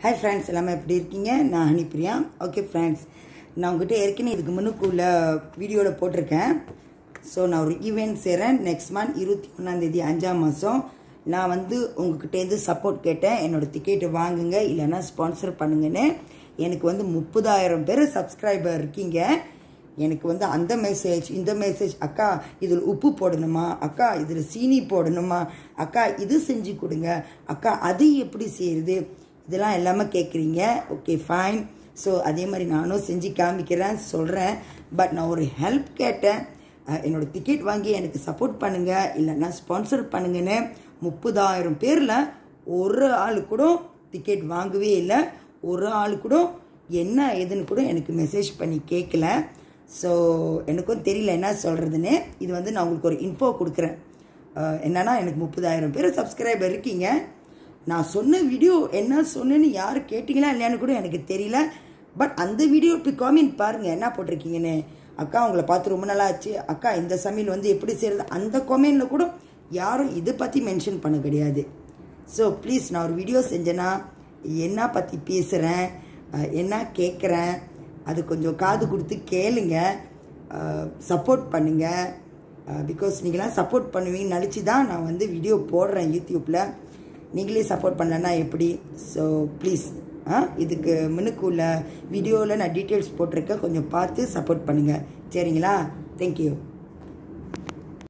hi friends எல்லாமே எப்படி இருக்கீங்க நான் ஹனிப்பிரியா ஓகே ஃப்ரெண்ட்ஸ் நான் உங்ககிட்ட ஏற்கனவே இதுக்கு முன்னுக்குள்ள வீடியோவில் போட்டிருக்கேன் ஸோ நான் ஒரு ஈவெண்ட் செய்கிறேன் நெக்ஸ்ட் மந்த் இருபத்தி ஒன்றாந்தேதி அஞ்சாம் மாதம் நான் வந்து உங்ககிட்டேருந்து சப்போர்ட் கேட்டேன் என்னோடய டிக்கெட்டு வாங்குங்க இல்லைன்னா ஸ்பான்சர் பண்ணுங்கன்னு எனக்கு வந்து முப்பதாயிரம் பேர் சப்ஸ்கிரைபர் இருக்கீங்க எனக்கு வந்து அந்த மெசேஜ் இந்த மெசேஜ் அக்கா இதில் உப்பு போடணுமா அக்கா இதில் சீனி போடணுமா அக்கா இது செஞ்சு கொடுங்க அக்கா அது எப்படி செய்யுது இதெல்லாம் எல்லாமே கேட்குறீங்க ஓகே ஃபைன் ஸோ அதே மாதிரி நானும் செஞ்சு காமிக்கிறேன் சொல்கிறேன் பட் நான் ஒரு ஹெல்ப் கேட்டேன் அஹ், என்னோட டிக்கெட் வாங்கி எனக்கு சப்போர்ட் பண்ணுங்க இல்லைன்னா ஸ்பான்சர் பண்ணுங்கன்னு முப்பதாயிரம் பேரில் ஒரு ஆள் கூட டிக்கெட் வாங்கவே இல்லை ஒரு ஆள் கூட என்ன ஏதுன்னு கூட எனக்கு மெசேஜ் பண்ணி கேட்கல ஸோ எனக்கும் தெரியல என்ன சொல்கிறதுன்னு இது வந்து நான் உங்களுக்கு ஒரு இன்ஃபோ கொடுக்குறேன் அஹ், என்னன்னா எனக்கு முப்பதாயிரம் பேர் சப்ஸ்கிரைபர் இருக்கீங்க நான் சொன்ன வீடியோ என்ன சொன்னேன்னு யார் கேட்டிங்களா இல்லையான்னு கூட எனக்கு தெரியல பட் அந்த வீடியோ இப்போ காமெண்ட் பாருங்கள் என்ன போட்டிருக்கீங்கன்னு அக்கா உங்களை பார்த்து ரொம்ப நாளா ஆச்சு அக்கா இந்த சமையல் வந்து எப்படி செய்கிறது அந்த கொமெண்டில் கூட யாரும் இதை பற்றி மென்ஷன் பண்ண கிடையாது ஸோ ப்ளீஸ் நான் ஒரு வீடியோ செஞ்சேன்னா என்ன பற்றி பேசுகிறேன் என்ன கேட்குறேன் அது கொஞ்சம் காது கொடுத்து கேளுங்க சப்போர்ட் பண்ணுங்க பிகாஸ் நீங்களாம் சப்போர்ட் பண்ணுவீங்கன்னு நினச்சி தான் நான் வந்து வீடியோ போடுறேன் யூடியூப்பில் நீங்களே சப்போர்ட் பண்ணலன்னா எப்படி ஸோ ப்ளீஸ் ஆ இதுக்கு முன்னுக்கு உள்ள வீடியோவில் நான் டீட்டெயில்ஸ் போட்டிருக்கேன் கொஞ்சம் பார்த்து சப்போர்ட் பண்ணுங்கள் சரிங்களா தேங்க்யூ